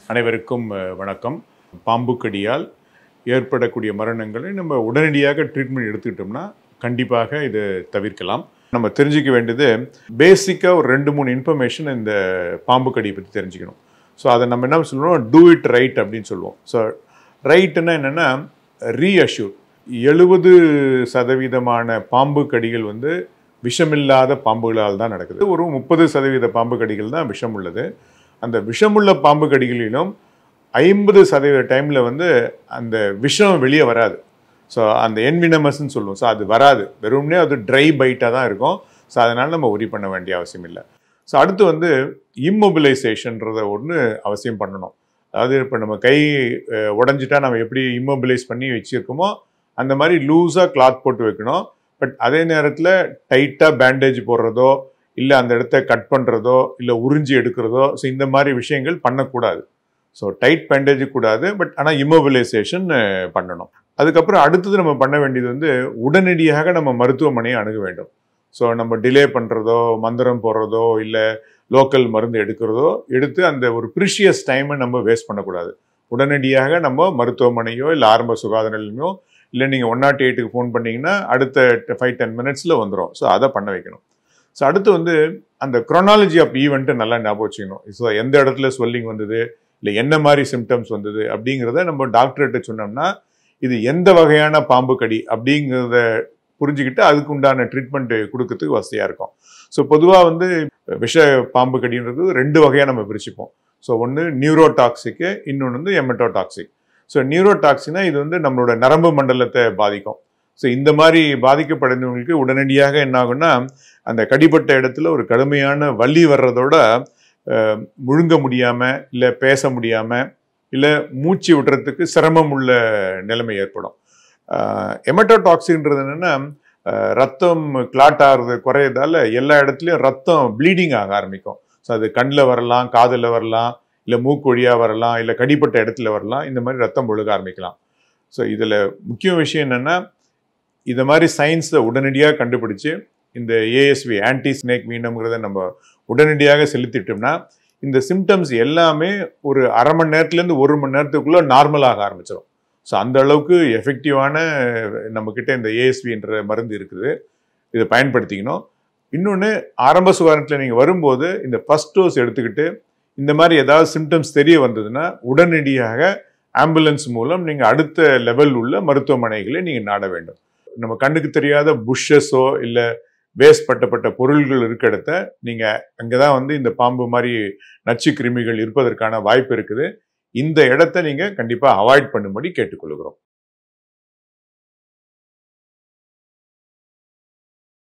அனைவருக்கும் அஹ், வணக்கம் பாம்பு கடியால் ஏற்படக்கூடிய மரணங்களை நம்ம உடனடியாக ட்ரீட்மெண்ட் எடுத்துக்கிட்டோம்னா கண்டிப்பாக இதை தவிர்க்கலாம் நம்ம தெரிஞ்சுக்க வேண்டியது பேசிக்காக ஒரு ரெண்டு மூணு இன்ஃபர்மேஷன் இந்த பாம்பு கடியை பற்றி தெரிஞ்சுக்கணும் ஸோ அதை நம்ம என்ன சொல்லுவோம் டூ இட் ரைட் அப்படின்னு சொல்லுவோம் ஸோ ரைட்டுன்னா என்னென்னா ரீஅஷ்யூர் எழுபது சதவீதமான பாம்பு கடிகள் வந்து விஷமில்லாத பாம்புகளால் தான் நடக்குது ஒரு முப்பது சதவீத பாம்பு கடிகள் தான் விஷம் உள்ளது அந்த விஷமுள்ள பாம்பு கடிகளிலும் ஐம்பது சதவீத டைமில் வந்து அந்த விஷம் வெளியே வராது ஸோ அந்த என்வினமஸ்ன்னு சொல்லுவோம் ஸோ அது வராது வெறும்னே அது ட்ரை பைட்டாக தான் இருக்கும் ஸோ அதனால் நம்ம உரி பண்ண வேண்டிய அவசியம் இல்லை ஸோ அடுத்து வந்து இம்மொபிலைசேஷன்றத ஒன்று அவசியம் பண்ணணும் அதாவது இப்போ நம்ம கை அஹ், உடைஞ்சிட்டா நம்ம எப்படி இம்மொபிலைஸ் பண்ணி வச்சுருக்கோமோ அந்த மாதிரி லூஸாக கிளாத் போட்டு வைக்கணும் பட் அதே நேரத்தில் டைட்டாக பேண்டேஜ் போடுறதோ இல்லை அந்த இடத்த கட் பண்ணுறதோ இல்லை உறிஞ்சி எடுக்கிறதோ ஸோ இந்த மாதிரி விஷயங்கள் பண்ணக்கூடாது ஸோ டைட் பேண்டேஜ் கூடாது பட் ஆனால் இம்மொபிலைசேஷன் பண்ணணும் அதுக்கப்புறம் அடுத்தது நம்ம பண்ண வேண்டியது வந்து உடனடியாக நம்ம மருத்துவமனையை அணுக வேண்டும் ஸோ நம்ம டிலே பண்ணுறதோ மந்திரம் போடுறதோ இல்லை லோக்கல் மருந்து எடுக்கிறதோ எடுத்து அந்த ஒரு ப்ரிஷியஸ் டைமை நம்ம வேஸ்ட் பண்ணக்கூடாது உடனடியாக நம்ம மருத்துவமனையோ இல்லை ஆரம்ப சுகாதார நிலையமோ இல்லை நீங்கள் ஒன் நாட் எயிட்டுக்கு ஃபோன் பண்ணீங்கன்னா அடுத்த ஃபைவ் டென் மினிட்ஸில் வந்துடும் ஸோ அதை பண்ண வைக்கணும் ஸோ அடுத்து வந்து அந்த குரோனாலஜி ஆஃப் ஈவெண்ட்டை நல்லா ஞாபகம் வச்சுக்கணும் ஸோ எந்த இடத்துல ஸ்வெல்லிங் வந்தது இல்லை என்ன மாதிரி சிம்டம்ஸ் வந்தது அப்படிங்கிறத நம்ம டாக்டர்கிட்ட சொன்னோம்னா இது எந்த வகையான பாம்பு கடி அப்படிங்கிறத புரிஞ்சுக்கிட்டு அதுக்கு உண்டான ட்ரீட்மெண்ட் கொடுக்கறதுக்கு வசதியாக இருக்கும் ஸோ பொதுவாக வந்து விஷ பாம்பு கடின்றது ரெண்டு வகையாக நம்ம பிரிச்சுப்போம் ஸோ ஒன்று நியூரோடாக்சிக்கு இன்னொன்று வந்து எமெட்டோடாக்சிக் ஸோ நியூரோடாக்சினா இது வந்து நம்மளோட நரம்பு மண்டலத்தை பாதிக்கும் ஸோ இந்த மாதிரி பாதிக்கப்படைந்தவங்களுக்கு உடனடியாக என்ன ஆகும்னா அந்த கடிப்பட்ட இடத்துல ஒரு கடுமையான வலி வர்றதோட அஹ், முழுங்க முடியாமல் இல்லை பேச முடியாமல் இல்லை மூச்சு விடுறதுக்கு சிரமம் உள்ள நிலைமை ஏற்படும் எமட்டோடாக்சின்றது என்னென்னா ரத்தம் கிளாட் ஆகிறது குறையதால எல்லா இடத்துலையும் ரத்தம் ப்ளீடிங் ஆக ஆரம்பிக்கும் ஸோ அது கண்ணில் வரலாம் காதில் வரலாம் இல்லை மூக்கு வழியாக வரலாம் இல்லை கடிப்பட்ட இடத்துல வரலாம் இந்த மாதிரி ரத்தம் ஒழுக ஆரம்பிக்கலாம் ஸோ இதில் முக்கிய விஷயம் என்னென்னா இந்த மாதிரி சயின்ஸை உடனடியாக கண்டுபிடிச்சு இந்த ஏஎஸ்வி ஆன்டி ஸ்னேக் வீனம்ங்கிறத நம்ம உடனடியாக செலுத்திட்டோம்னா இந்த சிம்டம்ஸ் எல்லாமே ஒரு அரை மணி நேரத்துலேருந்து ஒரு மணி நேரத்துக்குள்ளே நார்மலாக ஆரம்பிச்சிடும் ஸோ அந்த அளவுக்கு எஃபெக்டிவான நம்மக்கிட்ட இந்த ஏஎஸ்வின்ற மருந்து இருக்குது இதை பயன்படுத்திக்கணும் இன்னொன்று ஆரம்ப சுகாதாரத்தில் நீங்கள் வரும்போது இந்த ஃபஸ்ட் டோஸ் எடுத்துக்கிட்டு இந்த மாதிரி ஏதாவது சிம்டம்ஸ் தெரிய வந்ததுன்னா உடனடியாக ஆம்புலன்ஸ் மூலம் நீங்கள் அடுத்த லெவல் உள்ள மருத்துவமனைகளை நீங்கள் நாட வேண்டும் நம்ம கண்ணுக்கு தெரியாத புஷ்ஷஸோ இல்லை வேஸ்ட் பட்டப்பட்ட பொருள்கள் இருக்க இடத்த நீங்கள் அங்கே தான் வந்து இந்த பாம்பு மாதிரி நச்சு கிருமிகள் இருப்பதற்கான வாய்ப்பு இருக்குது இந்த இடத்த நீங்கள் கண்டிப்பாக அவாய்ட் பண்ணும்படி கேட்டுக்கொள்கிறோம்